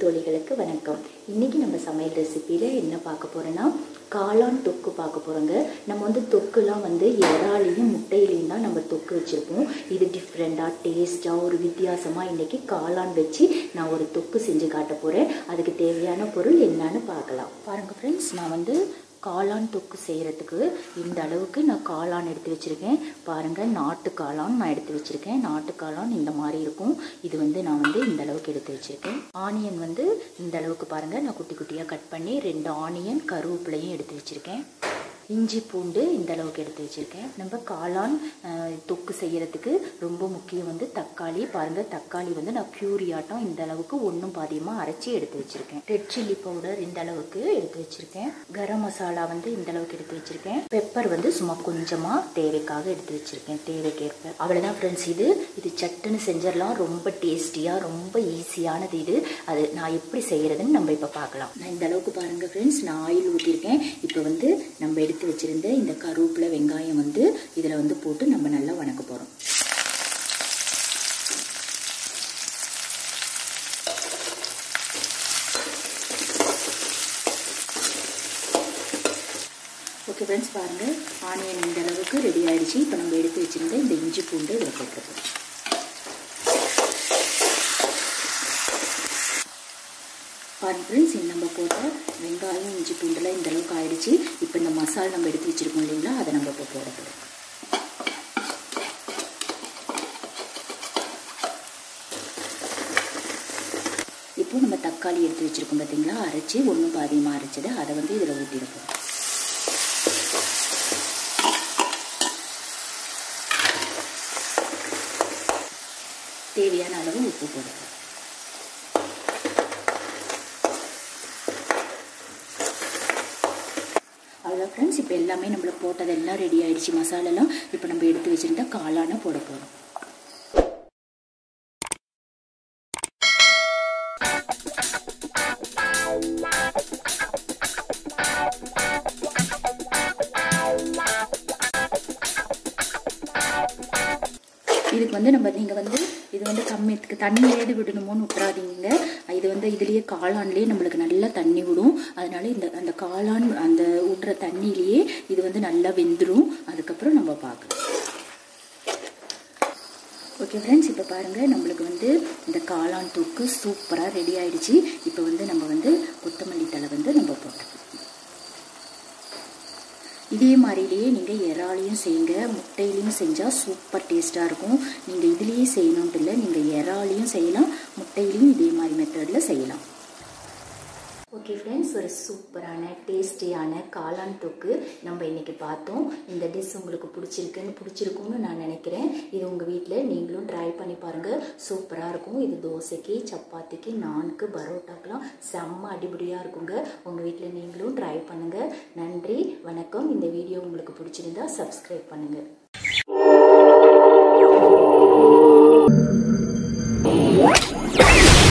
தோழிகளுக்கு வணக்கம் இன்னைக்கு நம்ம சமையல் ரெசிபியில் என்ன பார்க்க போறோம்னா காளான் தொக்கு பார்க்க போகிறோங்க நம்ம வந்து தொக்குலாம் வந்து இறாலையும் முட்டையிலையும் தான் நம்ம தொக்கு வச்சுருப்போம் இது டிஃப்ரெண்ட்டாக டேஸ்ட்டாக ஒரு வித்தியாசமாக இன்னைக்கு காளான் வச்சு நான் ஒரு தொக்கு செஞ்சு காட்ட போகிறேன் அதுக்கு தேவையான பொருள் என்னன்னு பார்க்கலாம் பாருங்கள் ஃப்ரெண்ட்ஸ் நான் வந்து காளான் தொக்கு செய்கிறதுக்கு இந்த அளவுக்கு நான் காளான் எடுத்து வச்சுருக்கேன் பாருங்கள் நாட்டு காளான் நான் எடுத்து வச்சுருக்கேன் நாட்டு காளான் இந்த மாதிரி இருக்கும் இது வந்து நான் வந்து இந்த அளவுக்கு எடுத்து வச்சுருக்கேன் ஆனியன் வந்து இந்த அளவுக்கு பாருங்கள் நான் குட்டி குட்டியாக கட் பண்ணி ரெண்டு ஆனியன் கருவேப்பிலையும் எடுத்து வச்சுருக்கேன் இஞ்சி பூண்டு இந்த அளவுக்கு எடுத்து வச்சுருக்கேன் நம்ம காளான் அஹ், தொக்கு செய்கிறதுக்கு ரொம்ப முக்கியம் வந்து தக்காளி பாருங்கள் தக்காளி வந்து நான் பியூரி ஆட்டம் இந்த அளவுக்கு ஒன்றும் பாதியமாக அரைச்சி எடுத்து வச்சுருக்கேன் ரெட் சில்லி பவுடர் இந்த அளவுக்கு எடுத்து வச்சுருக்கேன் கரம் மசாலா வந்து இந்த அளவுக்கு எடுத்து வச்சுருக்கேன் பெப்பர் வந்து சும்மா கொஞ்சமாக தேவைக்காக எடுத்து வச்சுருக்கேன் தேவைக்கேற்ப அவ்வளோதான் ஃப்ரெண்ட்ஸ் இது இது சட்டுன்னு செஞ்சிடலாம் ரொம்ப டேஸ்டியாக ரொம்ப ஈஸியானது இது அது நான் எப்படி செய்கிறதுன்னு நம்ம இப்போ பார்க்கலாம் நான் இந்த அளவுக்கு பாருங்கள் ஃப்ரெண்ட்ஸ் நான் ஆயில் ஊற்றிருக்கேன் இப்போ வந்து நம்ம எடுத்து வச்சிருந்த இந்த கருவேப்பிலை வெங்காயம் வந்து இதில் வந்து போட்டு நம்ம நல்லா வணக்க போகிறோம் ஓகே ஃப்ரெண்ட்ஸ் பாருங்கள் ஆனியன் இந்த அளவுக்கு ரெடி ஆயிடுச்சு இப்போ நம்ம எடுத்து வச்சிருந்த இந்த இஞ்சி பூண்டு இதில் போட்டுருக்கோம் பாருங்க ஃப்ரெண்ட்ஸ் நம்ம போட்ட வெங்காயம் இஞ்சி பூண்டுலாம் இந்த அளவுக்கு ஆயிடுச்சு இப்போ இந்த மசாலா நம்ம எடுத்து வச்சிருக்கோம் இல்லைங்களா அதை நம்ம இப்போ போட போகிறோம் இப்போ நம்ம தக்காளி எடுத்து வச்சிருக்கோம் பார்த்தீங்களா அரைச்சி ஒன்றும் பாதியமாக அரைச்சது அதை வந்து இதில் ஊற்றிருக்கோம் தேவையான அளவு உப்பு போடுறோம் அவ்வளோ ஃப்ரெண்ட்ஸ் இப்போ எல்லாமே நம்மள போட்டதெல்லாம் ரெடி ஆயிடுச்சு மசாலாலாம் இப்போ நம்ம எடுத்து வச்சிருந்தா காளான போட போகிறோம் இதுக்கு வந்து நம்ம நீங்கள் வந்து இது வந்து கம்மியத்துக்கு தண்ணி ஏது விடணுமோன்னு விட்டுறாதீங்க இது வந்து இதுலேயே காளான்லேயே நம்மளுக்கு நல்லா தண்ணி விடும் அதனால இந்த அந்த காளான் அந்த விடுற தண்ணியிலேயே இது வந்து நல்லா வெந்துடும் அதுக்கப்புறம் நம்ம பார்க்கலாம் ஓகே ஃப்ரெண்ட்ஸ் இப்போ பாருங்கள் நம்மளுக்கு வந்து இந்த காளான் தூக்கு சூப்பராக ரெடி ஆயிடுச்சு இப்போ வந்து நம்ம வந்து கொத்தமல்லி தலை வந்து நம்ம போட்டோம் இதே மாதிரிலேயே நீங்கள் இறாலையும் செய்யுங்க முட்டையிலையும் செஞ்சால் சூப்பர் டேஸ்ட்டாக இருக்கும் நீங்கள் இதுலேயே செய்யணுன்ட்டு இல்லை நீங்கள் இறாலையும் செய்யலாம் முட்டையிலையும் இதே மாதிரி மெத்தடில் செய்யலாம் ஓகே ஃப்ரெண்ட்ஸ் ஒரு சூப்பரான டேஸ்டியான காளான் தொக்கு நம்ம இன்னைக்கு பார்த்தோம் இந்த டிஷ் உங்களுக்கு பிடிச்சிருக்குன்னு பிடிச்சிருக்கும்னு நான் நினைக்கிறேன் இது உங்கள் வீட்டில் நீங்களும் ட்ரை பண்ணி பாருங்கள் சூப்பராக இருக்கும் இது தோசைக்கு சப்பாத்திக்கு நான்கு பரோட்டாக்கெலாம் செம்ம அடிபடியாக இருக்குங்க உங்கள் வீட்டில் நீங்களும் ட்ரை பண்ணுங்கள் நன்றி வணக்கம் இந்த வீடியோ உங்களுக்கு பிடிச்சிருந்தா சப்ஸ்கிரைப் பண்ணுங்கள்